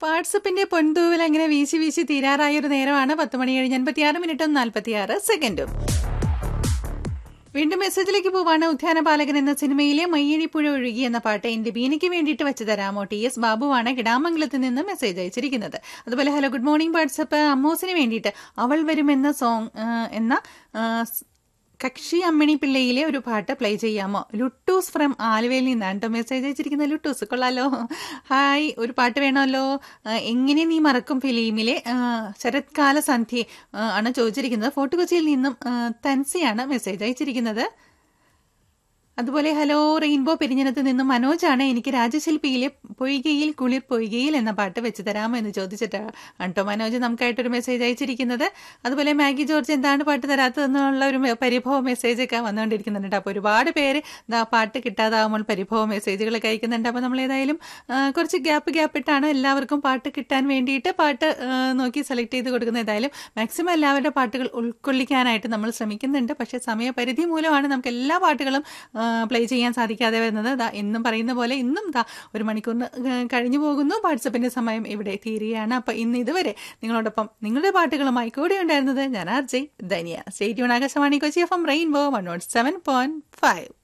വാട്സപ്പിന്റെ പൊൻതൂവിൽ അങ്ങനെ വീശി വീശി തീരാറായ ഒരു നേരമാണ് പത്ത് മണി കഴിഞ്ഞ് അൻപത്തിയാറ് മിനിറ്റും നാൽപ്പത്തിയാറ് സെക്കൻഡും വീണ്ടും മെസ്സേജിലേക്ക് പോവാണ് ഉദ്യാനപാലകൻ എന്ന സിനിമയിലെ മയ്യഴിപ്പുഴ ഒഴുകി എന്ന പാട്ട് എന്റെ ബീനയ്ക്ക് വേണ്ടിയിട്ട് വെച്ച് തരാമോ ടി എസ് ബാബുവാണ് കിടാമംഗലത്ത് നിന്ന് മെസ്സേജ് അയച്ചിരിക്കുന്നത് അതുപോലെ ഹലോ ഗുഡ് മോർണിംഗ് വാട്സപ്പ് അമ്മോസിന് വേണ്ടിയിട്ട് അവൾ വരുമെന്ന സോങ് ആ, എന്ന ആ, സ്- കക്ഷി അമ്മിണി പിള്ളയിലെ ഒരു പാട്ട് പ്ലേ ചെയ്യാമോ ലുട്ടൂസ് ഫ്രം ആലുവയിൽ നിന്നാണ് കേട്ടോ മെസ്സേജ് അയച്ചിരിക്കുന്നത് ലുട്ടൂസ് കൊള്ളാലോ ഹായ് ഒരു പാട്ട് വേണമല്ലോ ആ, എങ്ങനെ നീ മറക്കും ഫിലിമിലെ ആ, ശരത്കാല സന്ധ്യ ആ, ആണ് ചോദിച്ചിരിക്കുന്നത് ഫോർട്ട് കൊച്ചിയിൽ നിന്നും ആ, തൻസിയാണ് മെസ്സേജ് അയച്ചിരിക്കുന്നത് അതുപോലെ ഹലോ റെയിൻബോ പെരിഞ്ഞനത്ത് നിന്നും മനോജാണ് എനിക്ക് രാജശില്പിയിലെ പൊയ്കയിൽ കുളിർ പൊയ്കയിൽ എന്ന പാട്ട് വെച്ച് തരാമോ എന്ന് ചോദിച്ചിട്ടാണ് കേട്ടോ മനോജ് നമുക്കായിട്ടൊരു മെസ്സേജ് അയച്ചിരിക്കുന്നത് അതുപോലെ മാഗി ജോർജ് എന്താണ് പാട്ട് തരാത്തതെന്നുള്ള ഒരു മെ- പരിഭവ മെസ്സേജ് ഒക്കെ വന്നുകൊണ്ടിരിക്കുന്നുണ്ട് കേട്ടോ അപ്പോൾ ഒരുപാട് പേര് ദാ പാട്ട് കിട്ടാതാകുമ്പോൾ പരിഭവ മെസ്സേജുകളൊക്കെ അയക്കുന്നുണ്ട് അപ്പോൾ നമ്മൾ ഏതായാലും ആ, കുറച്ച് ഗ്യാപ്പ് ഗ്യാപ്പ് ഇട്ടാണ് എല്ലാവർക്കും പാട്ട് കിട്ടാൻ വേണ്ടിയിട്ട് പാട്ട് ആ, നോക്കി സെലക്ട് ചെയ്ത് കൊടുക്കുന്നത് ഏതായാലും മാക്സിമം എല്ലാവരുടെ പാട്ടുകൾ ഉൾക്കൊള്ളിക്കാനായിട്ട് നമ്മൾ ശ്രമിക്കുന്നുണ്ട് പക്ഷേ സമയപരിധി മൂലമാണ് നമുക്ക് എല്ലാ പാട്ടുകളും പ്ലേ ചെയ്യാൻ സാധിക്കാതെ വരുന്നത് ദാ എന്നും പറയുന്ന പോലെ ഇന്നും ദാ ഒരു മണിക്കൂറിന് ഏഹ്, കഴിഞ്ഞു പോകുന്നു വാട്സപ്പിന്റെ സമയം ഇവിടെ തീരുകയാണ് അപ്പൊ ഇന്ന് ഇതുവരെ നിങ്ങളോടൊപ്പം നിങ്ങളുടെ പാട്ടുകളുമായി കൂടെ ഉണ്ടായിരുന്നത് ഞാൻ R J Dhaniya state Akashvani Kochi F M rainbow one nought seven point five